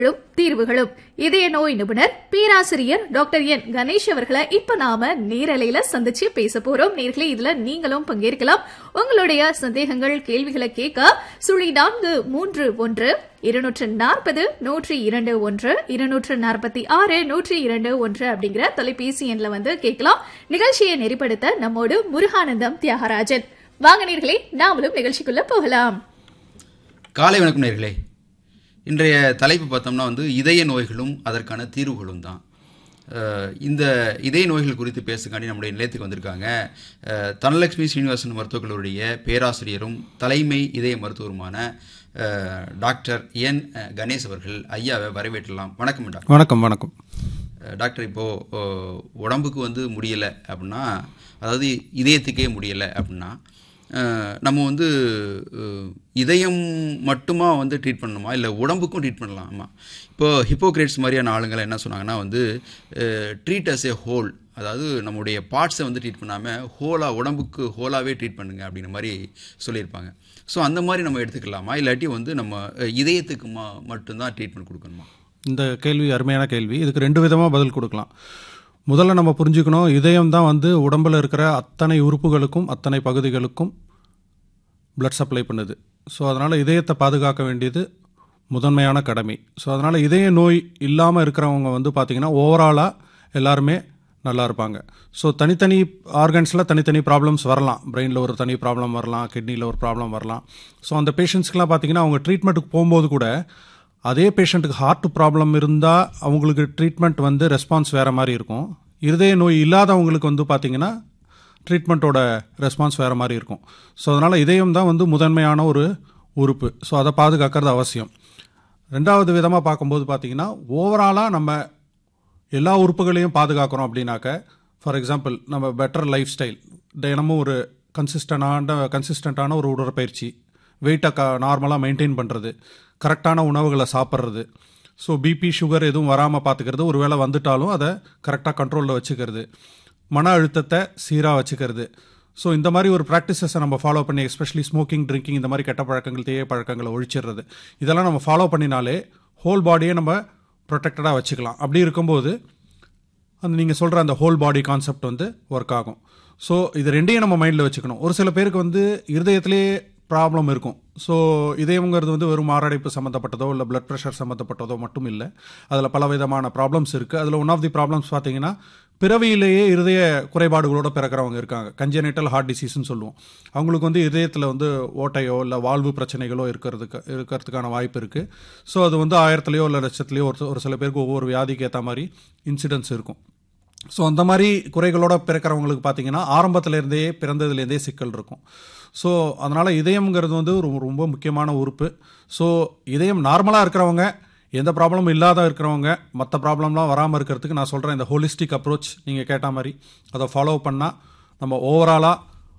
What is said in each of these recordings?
ளும் தீர்வுகளும் இதய நோய் நிபுணர் பேராசிரியர் டாக்டர் என் கணேஷ் அவர்களை இப்ப நாம நேரலையில சந்திச்சு பேச போறோம் நேர்களே இதுல நீங்களும் பங்கேற்கலாம் உங்களுடைய சந்தேகங்கள் கேள்விகளை கேட்க சுழி நான்கு மூன்று ஒன்று இருநூற்று நாற்பது நூற்றி இரண்டு ஒன்று இருநூற்று நாற்பத்தி ஆறு நூற்றி இரண்டு ஒன்று அப்படிங்கிற தொலைபேசி எண்ல வந்து கேட்கலாம் நிகழ்ச்சியை நெறிப்படுத்த நம்மோடு முருகானந்தம் தியாகராஜன் வாங்க நேர்களே நாமளும் நிகழ்ச்சிக்குள்ள போகலாம் காலை வணக்கம் நேர்களே இன்றைய தலைப்பு பார்த்தோம்னா வந்து இதய நோய்களும் அதற்கான தீர்வுகளும் தான் அஹ் இந்த இதய நோய்கள் குறித்து பேசுக்காண்டி நம்முடைய நிலையத்துக்கு வந்திருக்காங்க அஹ் தனலட்சுமி ஸ்ரீனிவாசன் மருத்துவக் கல்லூரிய பேராசிரியரும் தலைமை இதய மருத்துவருமான அஹ் டாக்டர் என் கணேஷ் அவர்கள் ஐயாவை வரவேற்றலாம் வணக்கம் டாக்டர் வணக்கம் வணக்கம் அஹ் டாக்டர் இப்போது உடம்புக்கு வந்து முடியலை அப்படின்னா அதாவது இதயத்துக்கே முடியலை அப்படின்னா அஹ் நம்ம வந்து அஹ் இதயம் மட்டுமா வந்து ட்ரீட் பண்ணணுமா இல்லை உடம்புக்கும் ட்ரீட் பண்ணலாமா இப்போ ஹிப்போக்ரேட்ஸ் மாதிரியான ஆளுங்களை என்ன சொன்னாங்கன்னா வந்து ட்ரீட் அஸ் ஏ ஹோல் அதாவது நம்முடைய பார்ட்ஸை வந்து ட்ரீட் பண்ணாமல் ஹோலாக உடம்புக்கு ஹோலாகவே ட்ரீட் பண்ணுங்க அப்படிங்கிற மாதிரி சொல்லியிருப்பாங்க ஸோ அந்த மாதிரி நம்ம எடுத்துக்கலாமா இல்லாட்டி வந்து நம்ம அஹ் இதயத்துக்கு மா மட்டும்தான் ட்ரீட்மெண்ட் கொடுக்கணுமா இந்த கேள்வி அருமையான கேள்வி இதுக்கு ரெண்டு விதமாக பதில் கொடுக்கலாம் முதல்ல நம்ம புரிஞ்சுக்கணும் இதயம் தான் வந்து உடம்பில் இருக்கிற அத்தனை உறுப்புகளுக்கும் அத்தனை பகுதிகளுக்கும் blood சப்ளை பண்ணுது ஸோ அதனால் இதயத்தை பாதுகாக்க வேண்டியது முதன்மையான கடமை ஸோ அதனால் இதய நோய் இல்லாமல் இருக்கிறவங்க வந்து பார்த்திங்கன்னா ஓவராலாக எல்லாருமே நல்லா இருப்பாங்க ஸோ தனித்தனி ஆர்கன்ஸில் தனித்தனி ப்ராப்ளம்ஸ் வரலாம் பிரெயினில் ஒரு தனி ப்ராப்ளம் வரலாம் கிட்னியில் ஒரு ப்ராப்ளம் வரலாம் ஸோ அந்த பேஷண்ட்ஸ்க்கெலாம் பார்த்தீங்கன்னா அவங்க ட்ரீட்மெண்ட்டுக்கு போகும்போது கூட அதே பேஷண்ட்டுக்கு ஹார்ட் ப்ராப்ளம் இருந்தால் அவங்களுக்கு ட்ரீட்மெண்ட் வந்து ரெஸ்பான்ஸ் வேறு மாதிரி இருக்கும் இருதய நோய் இல்லாதவங்களுக்கு வந்து பார்த்திங்கன்னா ட்ரீட்மெண்ட்டோட ரெஸ்பான்ஸ் வேறு மாதிரி இருக்கும் ஸோ அதனால் இதயம் தான் வந்து முதன்மையான ஒரு உறுப்பு ஸோ அதை பாதுகாக்கிறது அவசியம் ரெண்டாவது விதமாக பார்க்கும்போது பார்த்தீங்கன்னா ஓவராலாக நம்ம எல்லா உறுப்புகளையும் பாதுகாக்கிறோம் அப்படின்னாக்க ஃபார் எக்ஸாம்பிள் நம்ம பெட்டர் லைஃப் ஸ்டைல் தினமும் ஒரு கன்சிஸ்டண்டான கன்சிஸ்டண்ட்டான ஒரு உடற்பயிற்சி வெயிட்டை க நார்மலாக மெயின்டைன் பண்ணுறது கரெக்டான உணவுகளை சாப்பிட்றது ஸோ பிபி சுகர் எதுவும் வராமல் பார்த்துக்கிறது ஒரு வேளை வந்துட்டாலும் அதை கரெக்டாக கண்ட்ரோலில் வச்சுக்கிறது மன அழுத்தத்தை சீராக வச்சுக்கிறது ஸோ இந்த மாதிரி ஒரு ப்ராக்டிசஸை நம்ம ஃபாலோ பண்ணி எஸ்பெஷலி ஸ்மோக்கிங் ட்ரிங்கிங் இந்த மாதிரி கெட்ட பழக்கங்கள் தேய பழக்கங்களை ஒழிச்சிடுறது இதெல்லாம் நம்ம ஃபாலோ பண்ணினாலே ஹோல் பாடியை நம்ம ப்ரொடெக்டடாக வச்சுக்கலாம் அப்படி இருக்கும்போது அந்த நீங்கள் சொல்கிற அந்த ஹோல் பாடி கான்செப்ட் வந்து ஒர்க் ஆகும் ஸோ இது ரெண்டையும் நம்ம மைண்டில் வச்சுக்கணும் ஒரு சில பேருக்கு வந்து இருதயத்திலே ப்ராப்ளம் இருக்கும் ஸோ இதயங்கிறது வந்து வெறும் மாரடைப்பு சம்மந்தப்பட்டதோ இல்லை பிளட் ப்ரெஷர் சம்மந்தப்பட்டதோ மட்டும் இல்லை அதில் பல விதமான ப்ராப்ளம்ஸ் இருக்குது அதில் ஒன் ஆஃப் தி ப்ராப்ளம்ஸ் பார்த்தீங்கன்னா பிறவியிலேயே இருதய குறைபாடுகளோட பிறக்கிறவங்க இருக்காங்க கஞ்சனிட்டல் ஹார்ட் டிசீஸ்னு சொல்லுவோம் அவங்களுக்கு வந்து இதயத்தில் வந்து ஓட்டையோ இல்லை வாழ்வு பிரச்சனைகளோ இருக்கிறதுக்கு இருக்கிறதுக்கான வாய்ப்பு இருக்குது ஸோ அது வந்து ஆயிரத்துலையோ இல்லை லட்சத்துலையோ ஒரு ஒரு சில பேருக்கு ஒவ்வொரு வியாதிக்கு ஏற்ற மாதிரி இன்சிடென்ட்ஸ் இருக்கும் ஸோ அந்த மாதிரி குறைகளோட பிறக்கிறவங்களுக்கு பார்த்தீங்கன்னா ஆரம்பத்திலேருந்தே பிறந்ததுலேருந்தே சிக்கல் இருக்கும் ஸோ அதனால் இதயம்ங்கிறது வந்து ஒரு ரொம்ப முக்கியமான உறுப்பு ஸோ இதயம் நார்மலாக இருக்கிறவங்க எந்த ப்ராப்ளமும் இல்லாத இருக்கிறவங்க மற்ற ப்ராப்ளம்லாம் வராமல் இருக்கிறதுக்கு நான் சொல்கிறேன் இந்த ஹோலிஸ்டிக் அப்ரோச் நீங்கள் கேட்ட மாதிரி அதை ஃபாலோ பண்ணால் நம்ம ஓவராலாக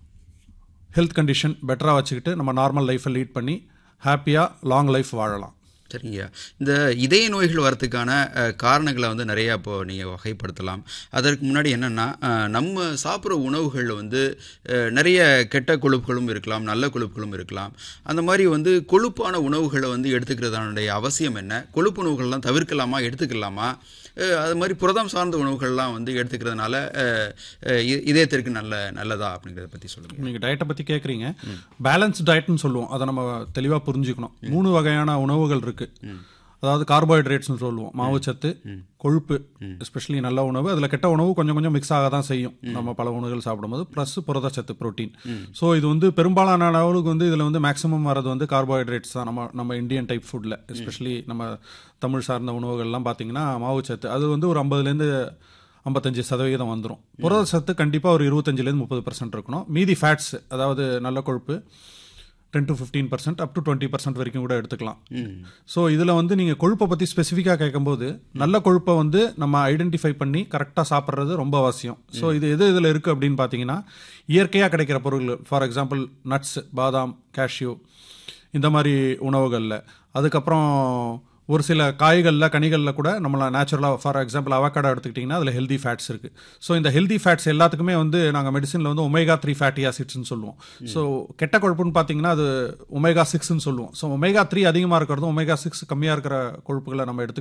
ஹெல்த் கண்டிஷன் பெட்டராக வச்சுக்கிட்டு நம்ம நார்மல் லைஃப்பை லீட் பண்ணி ஹாப்பியாக லாங் லைஃப் வாழலாம் சரிங்க இந்த இதய நோய்கள் வரத்துக்கான அஹ், காரணங்களை வந்து நிறையா இப்போ நீங்கள் வகைப்படுத்தலாம் அதற்கு முன்னாடி என்னென்னா நம்ம சாப்பிட்ற உணவுகளில் வந்து அஹ், நிறைய கெட்ட கொழுப்புகளும் இருக்கலாம் நல்ல கொழுப்புகளும் இருக்கலாம் அந்த மாதிரி வந்து கொழுப்பான உணவுகளை வந்து எடுத்துக்கிறதானுடைய அவசியம் என்ன கொழுப்பு உணவுகள்லாம் தவிர்க்கலாமா எடுத்துக்கலாமா அஹ், அது மாதிரி புரதம் சார்ந்த உணவுகள்லாம் வந்து எடுத்துக்கிறதுனால அஹ், அஹ், இ- இதயத்திற்கு நல்ல நல்லதா அப்படிங்கிறத பற்றி சொல்லுங்கள் நீங்கள் டயட்டை பற்றி கேட்குறீங்க பேலன்ஸ் டயட்னு சொல்லுவோம் அதை நம்ம தெளிவாக புரிஞ்சுக்கணும் மூணு வகையான உணவுகள் இருக்குது அதாவது கார்போஹைட்ரேட்ஸ்னு சொல்லுவோம் மாவுச்சத்து கொழுப்பு எஸ்பெஷலி நல்ல உணவு அதில் கெட்ட உணவு கொஞ்சம் கொஞ்சம் மிக்ஸ் ஆக தான் செய்யும் நம்ம பல உணவுகள் சாப்பிடும்போது ப்ளஸ் புரதச்சத்து புரோட்டீன் ஸோ இது வந்து பெரும்பாலான அளவுக்கு வந்து இதில் வந்து மேக்ஸிமம் வரது வந்து கார்போஹைட்ரேட்ஸ் தான் நம்ம நம்ம இந்தியன் டைப் ஃபுட்டில் எஸ்பெஷலி நம்ம தமிழ் சார்ந்த உணவுகள்லாம் பார்த்தீங்கன்னா மாவுச்சத்து அது வந்து ஒரு ஐம்பதுலேருந்து ஐம்பத்தஞ்சு சதவீதம் வந்துடும் புரதச்சத்து கண்டிப்பாக ஒரு இருபத்தஞ்சிலேருந்து முப்பது பர்சன்ட் இருக்கணும் மீதி ஃபேட்ஸ் அதாவது நல்ல கொழுப்பு ten to fifteen percent up to twenty percent வரைக்கும் கூட எடுத்துக்கலாம் ஸோ இதில் வந்து நீங்கள் கொழுப்பை பற்றி ஸ்பெசிஃபிக்காக கேட்கும்போது நல்ல கொழுப்பை வந்து நம்ம ஐடென்டிஃபை பண்ணி கரெக்டாக சாப்பிட்றது ரொம்ப அவசியம் ஸோ இது எது இதில் இருக்குது அப்படின்னு பார்த்தீங்கன்னா இயற்கையாக கிடைக்கிற பொருட்கள் ஃபார் எக்ஸாம்பிள் நட்ஸ் பாதாம் கேஷ்யூ இந்த மாதிரி உணவுகளில் அதுக்கப்புறம் ஒரு சில காய்களில் கனிகளில் கூட நம்மள நேச்சுரலாக ஃபார் எக்ஸாம்பிள் அவகாடோ எடுத்துக்கிட்டிங்கன்னா அதில் ஹெல்தி ஃபேட்ஸ் இருக்குது ஸோ இந்த ஹெல்தி ஃபேட்ஸ் எல்லாத்துக்குமே வந்து நாங்கள் மெடிசனில் வந்து ஒமேகா த்ரீ ஃபேட்டி ஆசிட்ஸ்னு சொல்லுவோம் ஸோ கெட்ட கொழுப்புன்னு பார்த்தீங்கன்னா அது ஒமேகா சிக்ஸ்னு சொல்லுவோம் ஸோ ஒமேகா த்ரீ அதிகமாக இருக்கிறதும் ஒமேகா சிக்ஸ் கம்மியாக இருக்கிற கொழுப்புகளை நம்ம எடுத்து